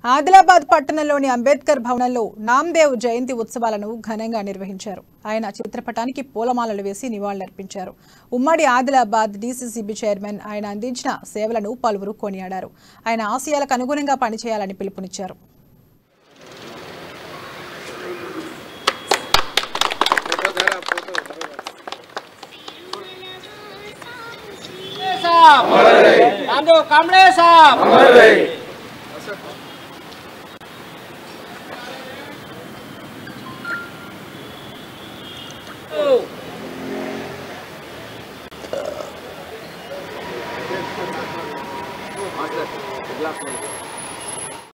ఆదిలాబాద్ పట్టణంలోని అంబేద్కర్ భవనంలో నామ్దేవ్ జయంతి ఉత్సవాలను ఘనంగా నిర్వహించారు ఆయన చిత్రపటానికి పూలమాలలు వేసి నివాళులర్పించారు ఉమ్మడి ఆదిలాబాద్ డీసీసీబీ చైర్మన్ ఆయన అందించిన సేవలను పలువురు కొనియాడారు ఆయన ఆశయాలకు అనుగుణంగా పనిచేయాలని పిలుపునిచ్చారు साहब रामदेव कांबळे साहब